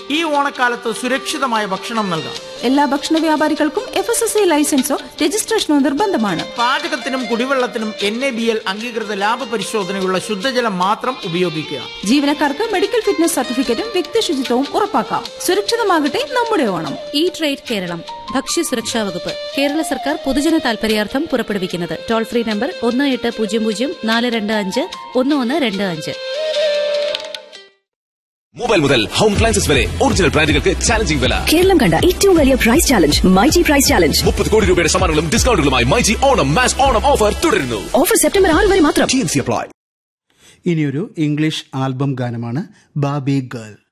ഈ ഓണക്കാലത്ത് സുരക്ഷിതമായ ഭക്ഷണം നൽകാം എല്ലാ ഭക്ഷണ വ്യാപാരികൾക്കും എഫ് എസ് എസ് ഐ ലൈസൻസോ രജിസ്ട്രേഷനോ നിർബന്ധമാണ് പാചകത്തിനും കുടിവെള്ളത്തിനും എൻ എ ബി എൽ അംഗീകൃത ലാഭ പരിശോധനയുള്ള ശുദ്ധജലം മാത്രം ഉപയോഗിക്കുക ജീവനക്കാർക്ക് മെഡിക്കൽ ഫിറ്റ്നസ് സർട്ടിഫിക്കറ്റും വ്യക്തി ശുചിത്വവും ഉറപ്പാക്കാം സുരക്ഷിതമാകട്ടെ നമ്മുടെ ഓണം ഇ ട്രേഡ് കേരളം ഭക്ഷ്യസുരക്ഷാ വകുപ്പ് കേരള സർക്കാർ പൊതുജന താൽപര്യാർത്ഥം പുറപ്പെടുവിക്കുന്നത് ടോൾ ഫ്രീ നമ്പർ ഒന്ന് എട്ട് പൂജ്യം പൂജ്യം നാല് രണ്ട് അഞ്ച് ഒന്ന് ഒന്ന് രണ്ട് അഞ്ച് മൊബൈൽ മുതൽ ഹോം അപ്ലയൻസസ് വരെ ഒറിജിനൽ ബ്രാൻഡുകൾക്ക് ചാലഞ്ചിങ് വില കേരളം കണ്ട ഏറ്റവും വലിയ price challenge myG price challenge മുപ്പത് കോടി രൂപയുടെ സമ്മാനങ്ങളും ഡിസ്കൗണ്ടുകളുമായി മൈജി ഓണം മാച്ച് ഓണം ഓഫർ തുടരുന്നു ഓഫർ സെപ്റ്റംബർ ആറ് വരെ മാത്രം ടി എം സി അപ്ലൈ ഇനിയൊരു ഇംഗ്ലീഷ് ആൽബം ഗാനമാണ് ബാബി ഗേൾ